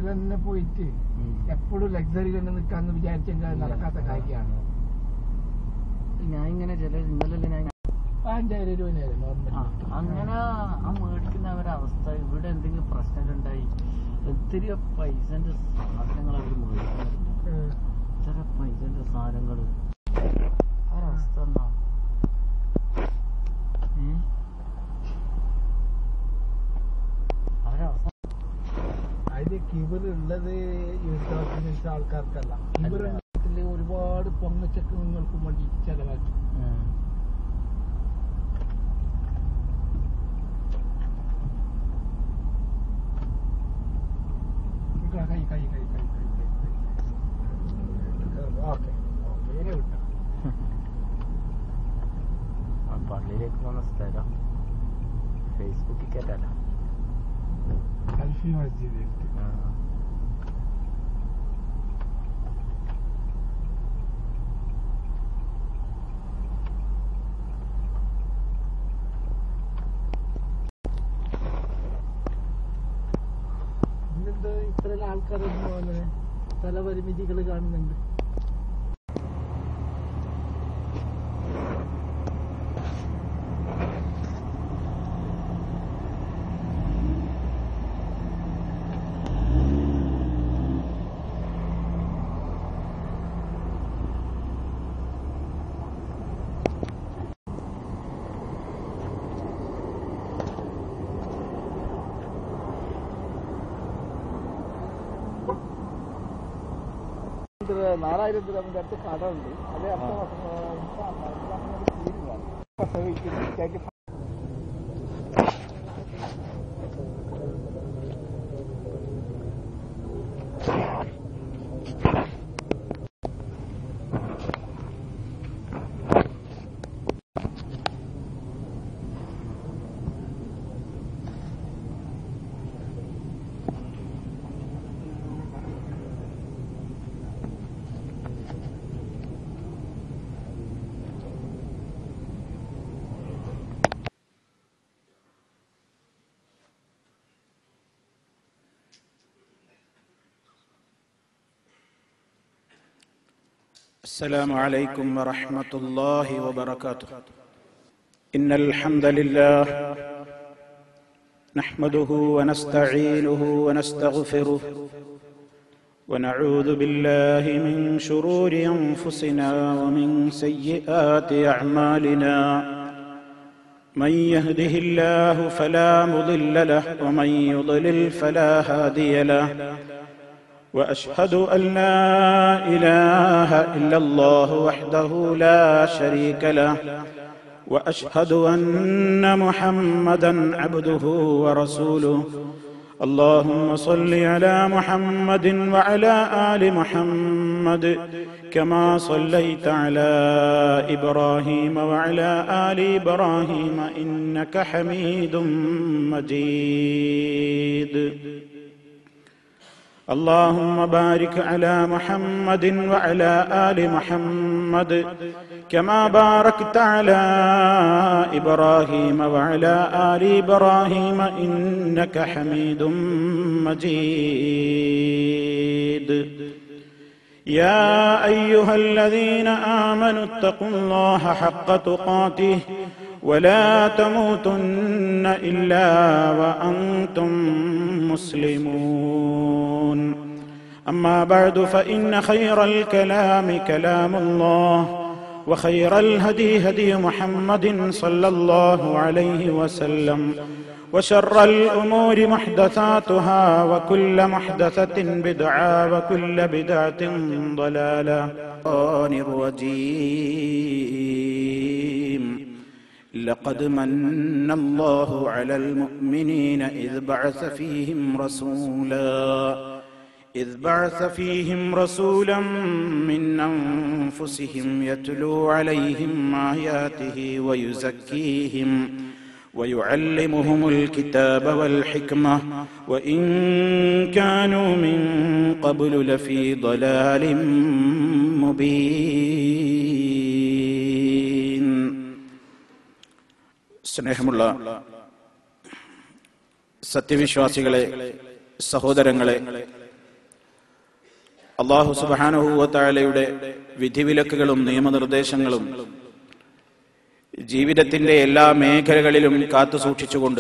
തന്നെ പോയിട്ട് ഉം. എപ്പോഴും ലക്സറി തന്നെ നിൽക്കാന്ന് വിചാരിച്ചെങ്കിൽ അത് നടക്കാത്ത കാര്യമാണ് ഞാൻ ഇങ്ങനെ ചില ഇന്നലെ ഞാൻ പതിനഞ്ചായിരം രൂപ ആ, നോർമൽ അങ്ങനെ ആ മേടിക്കുന്ന അവരവസ്ഥ ഇവിടെ എന്തെങ്കിലും പ്രശ്നങ്ങളുണ്ടായി ഒത്തിരി പൈസന്റെ സാധനങ്ങൾ അവർ മേടിക്കുന്നുണ്ട് ഇത്ര പൈസന്റെ സാധനങ്ങൾ അവരവസ്ഥ എന്നാ ഏ? അവരവസ്ഥ അതില് കിബർ ഉള്ളത് യുദ്ധത്തിന് ആൾക്കാർക്കല്ല കിബർ ഒരുപാട് പൊങ്ങച്ചക്ക് നിങ്ങൾക്ക് വേണ്ടി ചെലവാക്കി ഉം. കൈ കൈ കൈ കൈ കൈ കൈ ഓക്കെ ഓക്കെ വിട്ടു ആ പള്ളിയിലേക്ക് പോകുന്ന സ്ഥലം ഫേസ്ബുക്കിൽ കയറ്റാലോ അൽഫി മസ്ജിദ് ആ. ഇന്നെന്താ ഇത്ര ആൾക്കാരൊന്നും അങ്ങനെ സ്ഥലപരിമിതികൾ കാണുന്നുണ്ട് നാലായിരം രൂപ അടുത്ത് കട ഉണ്ട് അത് അടുത്ത പ്രസവിക്കുന്നു السلام عليكم ورحمة الله وبركاته إن الحمد لله نحمده ونستعينه ونستغفره ونعوذ بالله من شرور أنفسنا ومن سيئات أعمالنا من يهده الله فلا مضل له ومن يضلل فلا هادي له واشهد ان لا اله الا الله وحده لا شريك له واشهد ان محمدا عبده ورسوله اللهم صل على محمد وعلى ال محمد كما صليت على ابراهيم وعلى ال ابراهيم انك حميد مجيد اللهم بارك على محمد وعلى ال محمد كما باركت على ابراهيم وعلى ال ابراهيم انك حميد مجيد يا ايها الذين امنوا اتقوا الله حق تقاته ولا تموتن الا وانتم مسلمون اما بعد فان خير الكلام كلام الله وخير الهدي هدي محمد صلى الله عليه وسلم وشر الامور محدثاتها وكل محدثه بدعه وكل بدعه ضلاله الشيطان الرجيم لقد من الله على المؤمنين إذ بعث فيهم رسولا إذ بعث فيهم رسولا من أنفسهم يتلو عليهم آياته ويزكيهم ويعلمهم الكتاب والحكمة وإن كانوا من قبل لفي ضلال مبين സ്നേഹമുള്ള സത്യവിശ്വാസികളെ സഹോദരങ്ങളെ അള്ളാഹു സുബാനുഭൂവത്തായാലയുടെ വിധിവിലക്കുകളും നിയമനിർദ്ദേശങ്ങളും ജീവിതത്തിന്റെ എല്ലാ മേഖലകളിലും കാത്തു സൂക്ഷിച്ചുകൊണ്ട്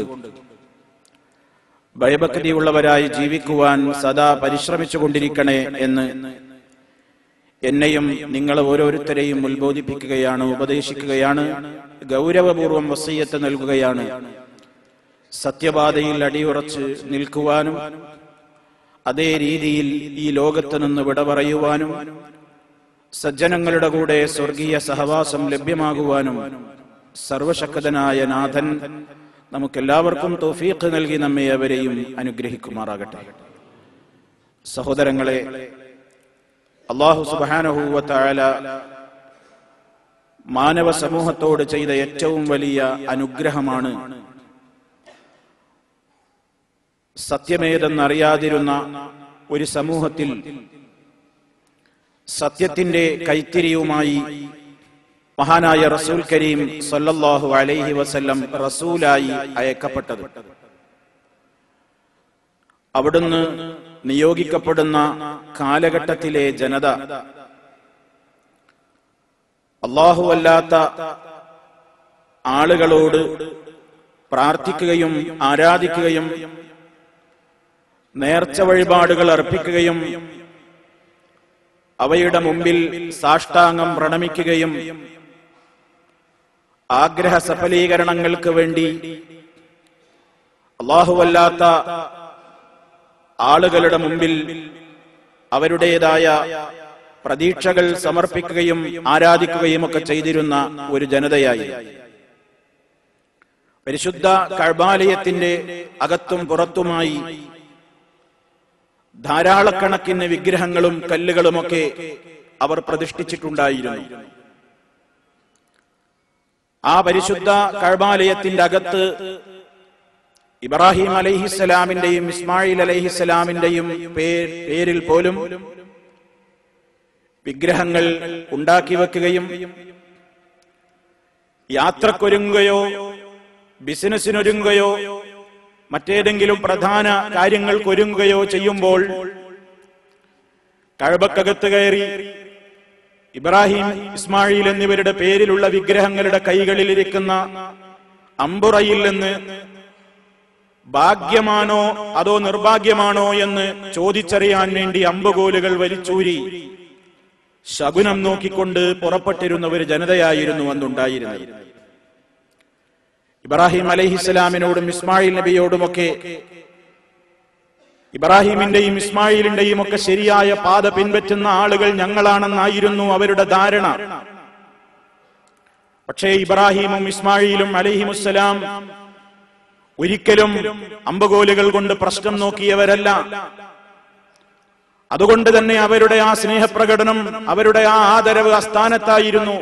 ഭയഭക്തിയുള്ളവരായി ജീവിക്കുവാൻ സദാ പരിശ്രമിച്ചുകൊണ്ടിരിക്കണേ എന്ന് എന്നെയും നിങ്ങൾ ഓരോരുത്തരെയും ഉത്ബോധിപ്പിക്കുകയാണ് ഉപദേശിക്കുകയാണ് ഗൗരവപൂർവം വസീയത്ത് നൽകുകയാണ് സത്യപാതയിൽ അടിയുറച്ച് നിൽക്കുവാനും അതേ രീതിയിൽ ഈ ലോകത്ത് നിന്ന് വിട പറയുവാനും സജ്ജനങ്ങളുടെ കൂടെ സ്വർഗീയ സഹവാസം ലഭ്യമാകുവാനും സർവശക്തനായ നാഥൻ നമുക്കെല്ലാവർക്കും തോഫീഖ് നൽകി നമ്മെ അവരെയും അനുഗ്രഹിക്കുമാറാകട്ടെ സഹോദരങ്ങളെ അള്ളാഹു സുബാനഹൂവത്തായ മാനവ സമൂഹത്തോട് ചെയ്ത ഏറ്റവും വലിയ അനുഗ്രഹമാണ് സത്യമേതെന്നറിയാതിരുന്ന ഒരു സമൂഹത്തിൽ സത്യത്തിന്റെ കൈത്തിരിയുമായി മഹാനായ റസൂൽ കരീം സല്ലല്ലാഹു അലൈഹി വസല്ലം റസൂലായി അയക്കപ്പെട്ടത് അവിടുന്ന് നിയോഗിക്കപ്പെടുന്ന കാലഘട്ടത്തിലെ ജനത അല്ലാഹുവല്ലാത്ത ആളുകളോട് പ്രാർത്ഥിക്കുകയും ആരാധിക്കുകയും നേർച്ച വഴിപാടുകൾ അർപ്പിക്കുകയും അവയുടെ മുമ്പിൽ സാഷ്ടാംഗം പ്രണമിക്കുകയും ആഗ്രഹ സഫലീകരണങ്ങൾക്ക് വേണ്ടി അള്ളാഹുവല്ലാത്ത ആളുകളുടെ മുമ്പിൽ അവരുടേതായ പ്രതീക്ഷകൾ സമർപ്പിക്കുകയും ആരാധിക്കുകയും ഒക്കെ ചെയ്തിരുന്ന ഒരു ജനതയായി പരിശുദ്ധ കഴബാലയത്തിന്റെ അകത്തും പുറത്തുമായി ധാരാളക്കണക്കിന് വിഗ്രഹങ്ങളും കല്ലുകളുമൊക്കെ അവർ പ്രതിഷ്ഠിച്ചിട്ടുണ്ടായിരുന്നു ആ പരിശുദ്ധ കഴബാലയത്തിന്റെ അകത്ത് ഇബ്രാഹിം അലൈഹിസ്സലാമിന്റെയും ഇസ്മായിൽ അലൈഹിസ്സലാമിന്റെയും പേരിൽ പോലും വിഗ്രഹങ്ങൾ ഉണ്ടാക്കി വെക്കുകയും യാത്രക്കൊരുങ്ങുകയോ ബിസിനസ്സിനൊരുങ്ങുകയോ മറ്റേതെങ്കിലും പ്രധാന കാര്യങ്ങൾക്കൊരുങ്ങുകയോ ചെയ്യുമ്പോൾ കഴബക്കകത്ത് കയറി ഇബ്രാഹിം ഇസ്മായിൽ എന്നിവരുടെ പേരിലുള്ള വിഗ്രഹങ്ങളുടെ കൈകളിലിരിക്കുന്ന അമ്പുറയിൽ നിന്ന് ഭാഗ്യമാണോ അതോ നിർഭാഗ്യമാണോ എന്ന് ചോദിച്ചറിയാൻ വേണ്ടി അമ്പുകോലുകൾ വലിച്ചൂരി ശകുനം നോക്കിക്കൊണ്ട് പുറപ്പെട്ടിരുന്ന ഒരു ജനതയായിരുന്നു അന്നുണ്ടായിരുന്നത് ഇബ്രാഹിം അലഹിസ്സലാമിനോടും ഇസ്മായിൽ നബിയോടുമൊക്കെ ഇബ്രാഹിമിന്റെയും ഇസ്മായിലിന്റെയും ഒക്കെ ശരിയായ പാത പിൻപറ്റുന്ന ആളുകൾ ഞങ്ങളാണെന്നായിരുന്നു അവരുടെ ധാരണ പക്ഷേ ഇബ്രാഹിമും ഇസ്മായിലും അലഹിമുസ്സലാം ഒരിക്കലും അമ്പകോലുകൾ കൊണ്ട് പ്രശ്നം നോക്കിയവരല്ല അതുകൊണ്ട് തന്നെ അവരുടെ ആ സ്നേഹപ്രകടനം അവരുടെ ആ ആദരവ് അസ്ഥാനത്തായിരുന്നു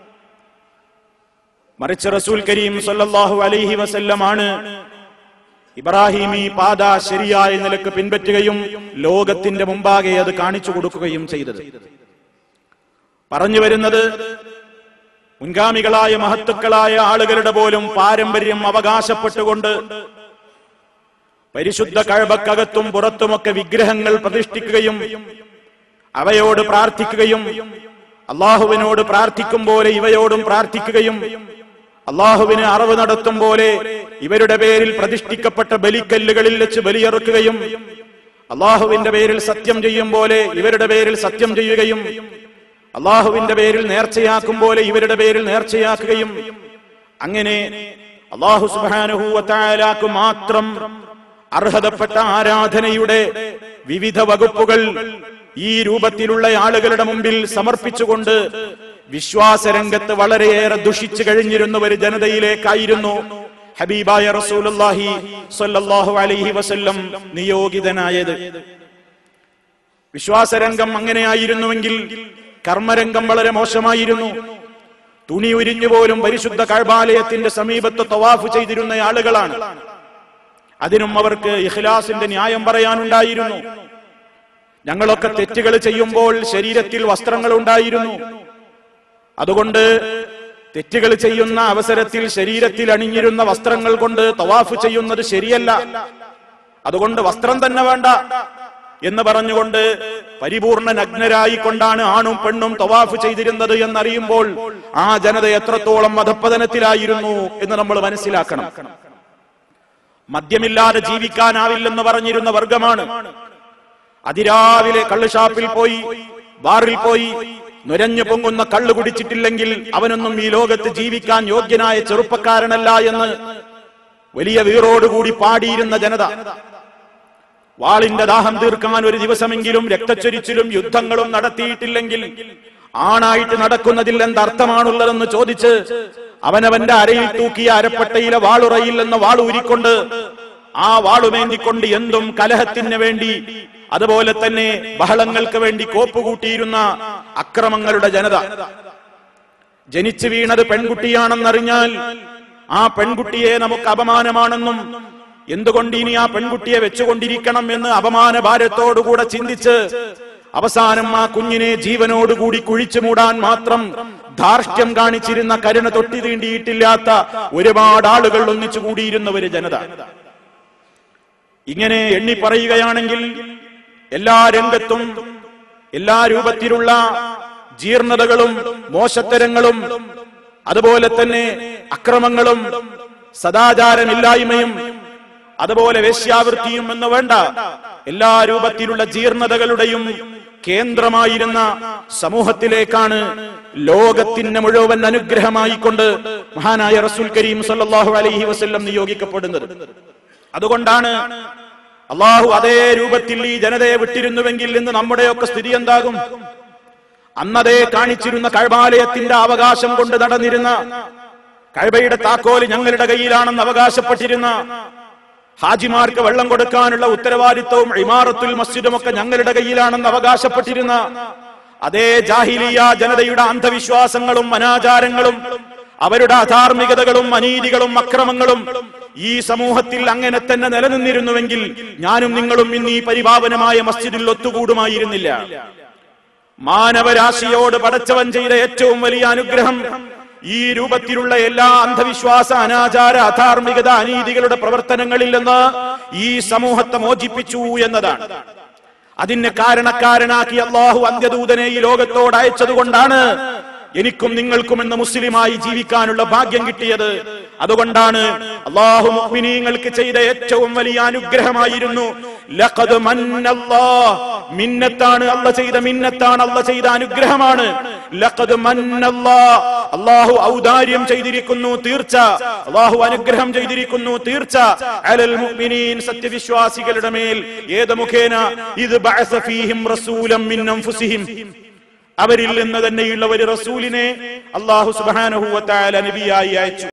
മറിച്ച് റസൂൽ കരീം സല്ലല്ലാഹു അലൈഹി വസല്ലമാണ് ഇബ്രാഹിമി പാത ശരിയായ നിലക്ക് പിൻപറ്റുകയും ലോകത്തിന്റെ മുമ്പാകെ അത് കാണിച്ചു കൊടുക്കുകയും ചെയ്തത് പറഞ്ഞു വരുന്നത് മുൻഗാമികളായ മഹത്തുക്കളായ ആളുകളുടെ പോലും പാരമ്പര്യം അവകാശപ്പെട്ടുകൊണ്ട് പരിശുദ്ധ കഴബക്കകത്തും പുറത്തുമൊക്കെ വിഗ്രഹങ്ങൾ പ്രതിഷ്ഠിക്കുകയും അവയോട് പ്രാർത്ഥിക്കുകയും അള്ളാഹുവിനോട് പ്രാർത്ഥിക്കും പോലെ ഇവയോടും പ്രാർത്ഥിക്കുകയും അള്ളാഹുവിന് അറിവ് നടത്തും പോലെ ഇവരുടെ പേരിൽ പ്രതിഷ്ഠിക്കപ്പെട്ട ബലിക്കല്ലുകളിൽ വെച്ച് ബലിയെറുക്കുകയും അള്ളാഹുവിന്റെ പേരിൽ സത്യം ചെയ്യും പോലെ ഇവരുടെ പേരിൽ സത്യം ചെയ്യുകയും അള്ളാഹുവിന്റെ പേരിൽ നേർച്ചയാക്കും പോലെ ഇവരുടെ പേരിൽ നേർച്ചയാക്കുകയും അങ്ങനെ അള്ളാഹു സുബാനുഹൂവത്തായാലാക്ക് മാത്രം അർഹതപ്പെട്ട ആരാധനയുടെ വിവിധ വകുപ്പുകൾ ഈ രൂപത്തിലുള്ള ആളുകളുടെ മുമ്പിൽ സമർപ്പിച്ചുകൊണ്ട് വിശ്വാസരംഗത്ത് വളരെയേറെ ദുഷിച്ചു കഴിഞ്ഞിരുന്ന ഒരു ജനതയിലേക്കായിരുന്നു ഹബീബായ റസൂലുള്ളാഹി സ്വല്ലല്ലാഹു അലൈഹി വസല്ലം നിയോഗിതനായത് വിശ്വാസരംഗം അങ്ങനെയായിരുന്നുവെങ്കിൽ കർമ്മരംഗം വളരെ മോശമായിരുന്നു തുണി ഉരിഞ്ഞു പോലും പരിശുദ്ധ കഴബാലയത്തിന്റെ സമീപത്ത് തവാഫ് ചെയ്തിരുന്ന ആളുകളാണ് അതിനും അവർക്ക് ഇഖ്ലാസിന്റെ ന്യായം പറയാനുണ്ടായിരുന്നു ഞങ്ങളൊക്കെ തെറ്റുകൾ ചെയ്യുമ്പോൾ ശരീരത്തിൽ വസ്ത്രങ്ങൾ ഉണ്ടായിരുന്നു അതുകൊണ്ട് തെറ്റുകൾ ചെയ്യുന്ന അവസരത്തിൽ ശരീരത്തിൽ അണിഞ്ഞിരുന്ന വസ്ത്രങ്ങൾ കൊണ്ട് തവാഫ് ചെയ്യുന്നത് ശരിയല്ല അതുകൊണ്ട് വസ്ത്രം തന്നെ വേണ്ട എന്ന് പറഞ്ഞുകൊണ്ട് പരിപൂർണ നഗ്നരായിക്കൊണ്ടാണ് ആണും പെണ്ണും തവാഫ് ചെയ്തിരുന്നത് എന്നറിയുമ്പോൾ ആ ജനത എത്രത്തോളം മതപ്പതനത്തിലായിരുന്നു എന്ന് നമ്മൾ മനസ്സിലാക്കണം മദ്യമില്ലാതെ ജീവിക്കാനാവില്ലെന്ന് പറഞ്ഞിരുന്ന വർഗമാണ് അതിരാവിലെ കള്ളുഷാപ്പിൽ പോയി ബാറിൽ പോയി നുരഞ്ഞു പൊങ്ങുന്ന കള്ളു കുടിച്ചിട്ടില്ലെങ്കിൽ അവനൊന്നും ഈ ലോകത്ത് ജീവിക്കാൻ യോഗ്യനായ ചെറുപ്പക്കാരനല്ല എന്ന് വലിയ വീറോടുകൂടി പാടിയിരുന്ന ജനത വാളിന്റെ ദാഹം തീർക്കാൻ ഒരു ദിവസമെങ്കിലും രക്തച്ചൊരിച്ചിലും യുദ്ധങ്ങളും നടത്തിയിട്ടില്ലെങ്കിൽ ആണായിട്ട് നടക്കുന്നതിൽ എന്തർത്ഥമാണുള്ളതെന്ന് ചോദിച്ച് അവനവന്റെ അരയിൽ തൂക്കിയ അരപ്പട്ടയിലെ വാളുറയിൽ എന്ന വാളൂരിക്കൊണ്ട് ആ വാളുമേന്തിക്കൊണ്ട് എന്തും കലഹത്തിന് വേണ്ടി അതുപോലെ തന്നെ ബഹളങ്ങൾക്ക് വേണ്ടി കോപ്പുകൂട്ടിയിരുന്ന അക്രമങ്ങളുടെ ജനത ജനിച്ചു വീണത് പെൺകുട്ടിയാണെന്നറിഞ്ഞാൽ ആ പെൺകുട്ടിയെ നമുക്ക് അപമാനമാണെന്നും എന്തുകൊണ്ട് ഇനി ആ പെൺകുട്ടിയെ വെച്ചുകൊണ്ടിരിക്കണം എന്ന് അപമാന ഭാരത്തോടുകൂടെ ചിന്തിച്ച് അവസാനം ആ കുഞ്ഞിനെ ജീവനോടുകൂടി കുഴിച്ചു മൂടാൻ മാത്രം ധാർഷ്ട്യം കാണിച്ചിരുന്ന കരുണ തൊട്ടി തീണ്ടിയിട്ടില്ലാത്ത ഒരുപാട് ആളുകൾ ഒന്നിച്ചു കൂടിയിരുന്ന ഒരു ജനത ഇങ്ങനെ എണ്ണി പറയുകയാണെങ്കിൽ എല്ലാ രംഗത്തും എല്ലാ രൂപത്തിലുള്ള ജീർണതകളും മോശത്തരങ്ങളും അതുപോലെ തന്നെ അക്രമങ്ങളും സദാചാരമില്ലായ്മയും അതുപോലെ വേശ്യാവൃത്തിയും എന്ന് വേണ്ട എല്ലാ രൂപത്തിലുള്ള ജീർണതകളുടെയും കേന്ദ്രമായിരുന്ന സമൂഹത്തിലേക്കാണ് ലോകത്തിന് മുഴുവൻ അനുഗ്രഹമായിക്കൊണ്ട് മഹാനായ റസൂൽ കരീം സല്ലല്ലാഹു അലൈഹി വസല്ലം നിയോഗിക്കപ്പെടുന്നത് അതുകൊണ്ടാണ് അള്ളാഹു അതേ രൂപത്തിൽ ഈ ജനതയെ വിട്ടിരുന്നുവെങ്കിൽ ഇന്ന് നമ്മുടെയൊക്കെ സ്ഥിതി എന്താകും അന്നതേ കാണിച്ചിരുന്ന കഴബാലയത്തിന്റെ അവകാശം കൊണ്ട് നടന്നിരുന്ന കഴബയുടെ താക്കോല് ഞങ്ങളുടെ കയ്യിലാണെന്ന് അവകാശപ്പെട്ടിരുന്ന ഹാജിമാർക്ക് വെള്ളം കൊടുക്കാനുള്ള ഉത്തരവാദിത്വവും ഇമാറത്തുൽ മസ്ജിദും ഒക്കെ ഞങ്ങളുടെ കയ്യിലാണെന്ന് അവകാശപ്പെട്ടിരുന്ന അതേ ജാഹിലിയ ജനതയുടെ അന്ധവിശ്വാസങ്ങളും അനാചാരങ്ങളും അവരുടെ അധാർമികതകളും അനീതികളും അക്രമങ്ങളും ഈ സമൂഹത്തിൽ അങ്ങനെ തന്നെ നിലനിന്നിരുന്നുവെങ്കിൽ ഞാനും നിങ്ങളും ഇന്ന് ഈ പരിപാവനമായ മസ്ജിദിൽ ഒത്തുകൂടുമായിരുന്നില്ല മാനവരാശിയോട് പടച്ചവൻ ചെയ്ത ഏറ്റവും വലിയ അനുഗ്രഹം ഈ രൂപത്തിലുള്ള എല്ലാ അന്ധവിശ്വാസ അനാചാര അധാർമികത അനീതികളുടെ പ്രവർത്തനങ്ങളിൽ നിന്ന് ഈ സമൂഹത്തെ മോചിപ്പിച്ചു എന്നതാണ് അതിന് കാരണക്കാരനാക്കി അള്ളാഹു അന്ത്യദൂതനെ ഈ ലോകത്തോട് അയച്ചതുകൊണ്ടാണ് എനിക്കും നിങ്ങൾക്കും എന്ന മുസ്ലിമായി ജീവിക്കാനുള്ള ഭാഗ്യം കിട്ടിയത് അതുകൊണ്ടാണ് അള്ളാഹു മുഅ്മിനീങ്ങൾക്ക് ചെയ്ത ഏറ്റവും വലിയ അനുഗ്രഹമായിരുന്നു ലഖദ് മന്നല്ലാഹ് മിന്നത്താണ് അല്ല ചെയ്ത മിന്നത്താണ് അല്ല ചെയ്ത അനുഗ്രഹമാണ് ലഖദ് മന്നല്ലാഹ് അള്ളാഹു ഔദാര്യം ചെയ്തിരിക്കുന്നു തീർച്ച അള്ളാഹു അനുഗ്രഹം ചെയ്തിരിക്കുന്നു തീർച്ച അലൽ മുഅ്മിനീൻ സത്യവിശ്വാസികളുടെ മേൽ ഏത് മുഖേന ഇത് ബഅസ ഫീഹിം റസൂലം മിൻ അൻഫുസിഹിം അവരിൽ നിന്ന് തന്നെയുള്ള ഒരു റസൂലിനെ അള്ളാഹു സുബ്ഹാനഹു വ തആല നബിയായി അയച്ചു